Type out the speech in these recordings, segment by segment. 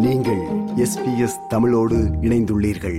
நீங்கள் எஸ்பிஎஸ் தமிழோடு இணைந்துள்ளீர்கள்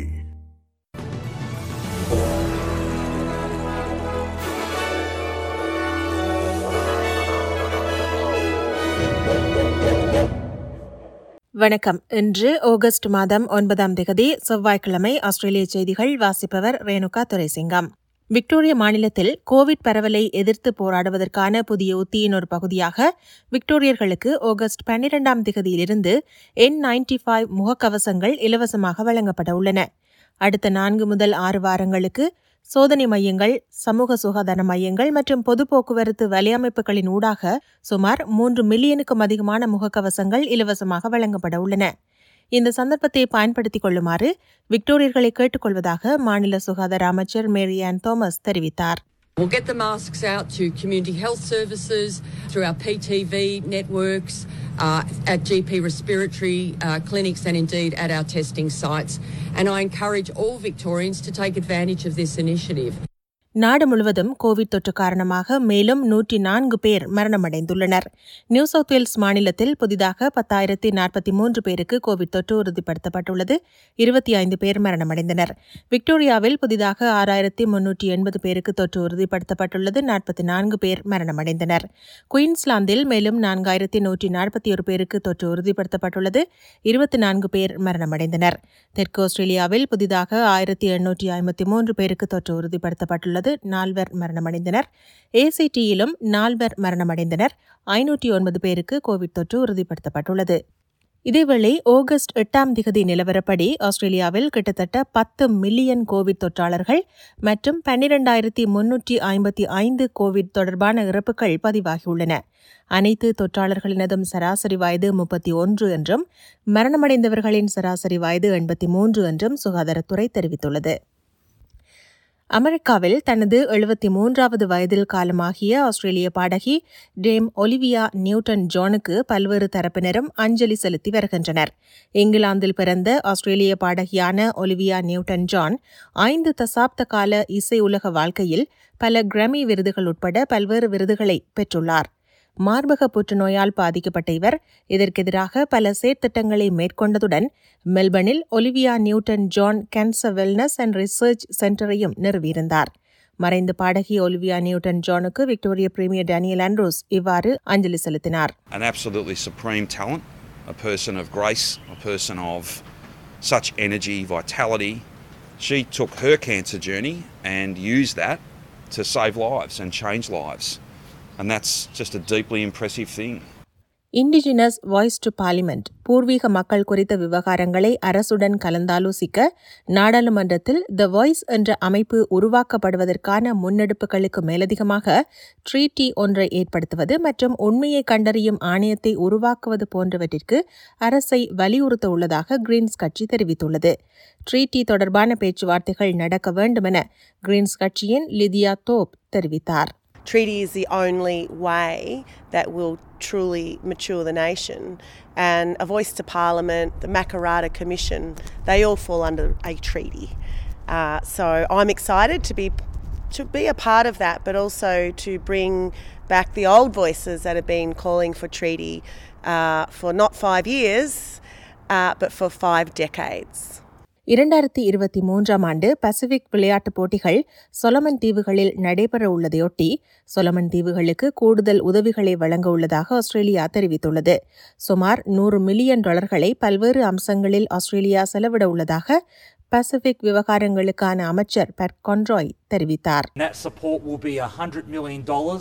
வணக்கம் இன்று ஆகஸ்ட் மாதம் ஒன்பதாம் திகதி செவ்வாய்க்கிழமை ஆஸ்திரேலிய செய்திகள் வாசிப்பவர் ரேணுகா துரைசிங்கம் விக்டோரியா மாநிலத்தில் கோவிட் பரவலை எதிர்த்து போராடுவதற்கான புதிய உத்தியின் ஒரு பகுதியாக விக்டோரியர்களுக்கு ஆகஸ்ட் பன்னிரெண்டாம் திகதியிலிருந்து என் நைன்டி ஃபைவ் முகக்கவசங்கள் இலவசமாக வழங்கப்பட உள்ளன அடுத்த நான்கு முதல் ஆறு வாரங்களுக்கு சோதனை மையங்கள் சமூக சுகாதார மையங்கள் மற்றும் பொது போக்குவரத்து வலையமைப்புகளின் ஊடாக சுமார் மூன்று மில்லியனுக்கும் அதிகமான முகக்கவசங்கள் இலவசமாக வழங்கப்பட உள்ளன இந்த சந்தர்ப்பத்தை பயன்படுத்திக் கொள்ளுமாறு விக்டோரியர்களை கேட்டுக்கொள்வதாக மாநில சுகாதார அமைச்சர் மேரியான் தோமஸ் தெரிவித்தார் We'll get the masks out to community health services through our PTV networks, uh, at GP respiratory uh, clinics, and indeed at our testing sites. And I encourage all Victorians to take advantage of this initiative. நாடு முழுவதும் Covid தொற்று காரணமாக மேலும் நூற்றி நான்கு பேர் மரணமடைந்துள்ளனர் new south Wales மாநிலத்தில் புதிதாக பத்தாயிரத்தி நாற்பத்தி மூன்று பேருக்கு கோவிட் தொற்று உறுதிப்படுத்தப்பட்டுள்ளது இருபத்தி ஐந்து பேர் மரணமடைந்தனர் விக்டோரியாவில் புதிதாக ஆறாயிரத்தி முன்னூற்றி எண்பது பேருக்கு தொற்று உறுதிப்படுத்தப்பட்டுள்ளது நாற்பத்தி நான்கு பேர் மரணமடைந்தனர் குயின்ஸ்லாந்தில் மேலும் நான்காயிரத்தி நூற்றி நாற்பத்தி ஒரு பேருக்கு தொற்று உறுதிப்படுத்தப்பட்டுள்ளது இருபத்தி நான்கு பேர் மரணமடைந்தனர் தெற்கு ஆஸ்திரேலியாவில் புதிதாக ஆயிரத்தி எண்ணூற்றி ஐம்பத்தி மூன்று பேருக்கு தொற்று உறுதிப்படுத்தப்பட்டுள்ளது உள்ளது நால்வர் மரணமடைந்தனர் ஏசிடியிலும் நால்வர் மரணமடைந்தனர் ஐநூற்றி ஒன்பது பேருக்கு கோவிட் தொற்று உறுதிப்படுத்தப்பட்டுள்ளது இதேவேளை ஆகஸ்ட் எட்டாம் திகதி நிலவரப்படி ஆஸ்திரேலியாவில் கிட்டத்தட்ட பத்து மில்லியன் கோவிட் தொற்றாளர்கள் மற்றும் பன்னிரண்டாயிரத்தி முன்னூற்றி ஐம்பத்தி ஐந்து கோவிட் தொடர்பான இறப்புகள் பதிவாகியுள்ளன அனைத்து தொற்றாளர்களினதும் சராசரி வயது முப்பத்தி ஒன்று என்றும் மரணமடைந்தவர்களின் சராசரி வயது எண்பத்தி மூன்று என்றும் சுகாதாரத்துறை தெரிவித்துள்ளது அமெரிக்காவில் தனது எழுபத்தி மூன்றாவது வயதில் காலமாகிய ஆஸ்திரேலிய பாடகி டேம் ஒலிவியா நியூட்டன் ஜானுக்கு பல்வேறு தரப்பினரும் அஞ்சலி செலுத்தி வருகின்றனர் இங்கிலாந்தில் பிறந்த ஆஸ்திரேலிய பாடகியான ஒலிவியா நியூட்டன் ஜான் ஐந்து தசாப்த கால இசை உலக வாழ்க்கையில் பல கிராமி விருதுகள் உட்பட பல்வேறு விருதுகளை பெற்றுள்ளார் மார்பக புற்றுநோயால் பாதிக்கப்பட்ட இவர் இதற்கெதிராக பல செயற்திட்டங்களை மேற்கொண்டதுடன் மெல்பர்னில் Olivia Newton John cancer wellness and research சென்டரையும் நிறுவியிருந்தார் மறைந்த பாடகி ஒலிவியா நியூட்டன் ஜானுக்கு விக்டோரிய பிரீமியர் டேனியல் ஆண்ட்ரூஸ் இவ்வாறு அஞ்சலி செலுத்தினார் An absolutely supreme talent, a person of grace, a person of such energy, vitality. She took her cancer journey and used that to save lives and change lives. And that's just a deeply impressive thing. Indigenous voice to parliament பூர்வீக மக்கள் குறித்த விவகாரங்களை அரசுடன் கலந்தாலோசிக்க நாடாளுமன்றத்தில் the voice என்ற அமைப்பு உருவாக்கப்படுவதற்கான முன்னெடுப்புகளுக்கு மேலதிகமாக treaty ஒன்றை ஏற்படுத்துவது மற்றும் உண்மையை கண்டறியும் ஆணையத்தை உருவாக்குவது போன்றவற்றிற்கு அரசை வலியுறுத்த உள்ளதாக கிரீன்ஸ் கட்சி தெரிவித்துள்ளது ட்ரீட்டி தொடர்பான பேச்சுவார்த்தைகள் நடக்க வேண்டுமென கிரீன்ஸ் கட்சியின் லிதியா தோப் தெரிவித்தார் treaty is the only way that will truly mature the nation. And a voice to parliament, the Makarata Commission, they all fall under a treaty. Uh, so I'm excited to be to be a part of that, but also to bring back the old voices that have been calling for treaty uh, for not five years, uh, but for five decades. இரண்டாயிரத்தி இருபத்தி மூன்றாம் ஆண்டு Pacific விளையாட்டுப் போட்டிகள் Solomon தீவுகளில் நடைபெற உள்ளதையொட்டி Solomon தீவுகளுக்கு கூடுதல் உதவிகளை வழங்க உள்ளதாக ஆஸ்திரேலியா தெரிவித்துள்ளது சுமார் நூறு மில்லியன் டாலர்களை பல்வேறு அம்சங்களில் ஆஸ்திரேலியா செலவிட உள்ளதாக பசிபிக் விவகாரங்களுக்கான அமைச்சர் பெட் கொன்ராய் தெரிவித்தார் That support will be $100 million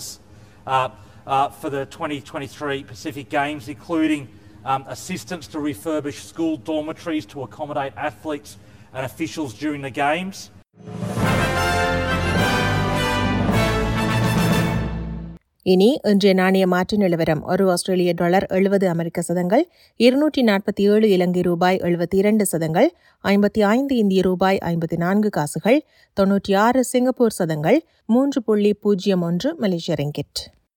uh, uh, for the 2023 Pacific Games, including um, assistance to refurbish school dormitories to accommodate athletes and officials during the Games. இனி இன்றைய நாணய மாற்று நிலவரம் ஒரு ஆஸ்திரேலிய டாலர் எழுபது அமெரிக்க சதங்கள் இருநூற்றி நாற்பத்தி ஏழு இலங்கை ரூபாய் எழுபத்தி இரண்டு சதங்கள் ஐம்பத்தி ஐந்து இந்திய ரூபாய் ஐம்பத்தி நான்கு காசுகள் தொன்னூற்றி ஆறு சிங்கப்பூர் சதங்கள் மூன்று புள்ளி பூஜ்ஜியம் ஒன்று மலேசிய ரிங்கிட்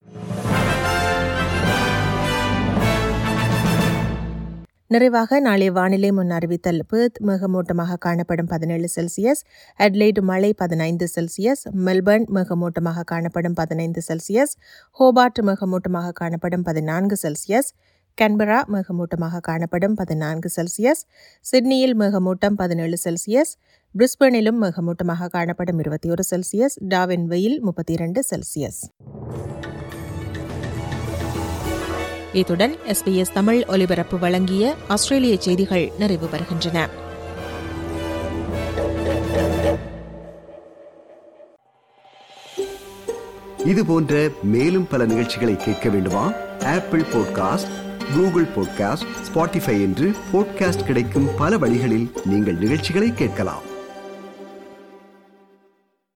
நிறைவாக நாளை வானிலை முன் அறிவித்தல் பேர்த் மேகமூட்டமாக காணப்படும் பதினேழு செல்சியஸ் அட்லைடு மழை பதினைந்து செல்சியஸ் மெல்பர்ன் மேகமூட்டமாக காணப்படும் பதினைந்து செல்சியஸ் ஹோபார்ட் மேகமூட்டமாக காணப்படும் பதினான்கு செல்சியஸ் கன்பரா மேகமூட்டமாக காணப்படும் பதினான்கு செல்சியஸ் சிட்னியில் மேகமூட்டம் பதினேழு செல்சியஸ் பிரிஸ்பனிலும் மேகமூட்டமாக காணப்படும் இருபத்தி ஒரு செல்சியஸ் டாவின் வெயில் முப்பத்தி இரண்டு செல்சியஸ் இத்துடன் எஸ்பிஎஸ் தமிழ் ஒலிபரப்பு வழங்கிய ஆஸ்திரேலிய செய்திகள் நிறைவு பெறுகின்றன இது போன்ற மேலும் பல நிகழ்ச்சிகளை கேட்க வேண்டுமா Apple podcast Google podcast Spotify என்று பாட்காஸ்ட் கிடைக்கும் பல வழிகளில் நீங்கள் நிகழ்ச்சிகளை கேட்கலாம்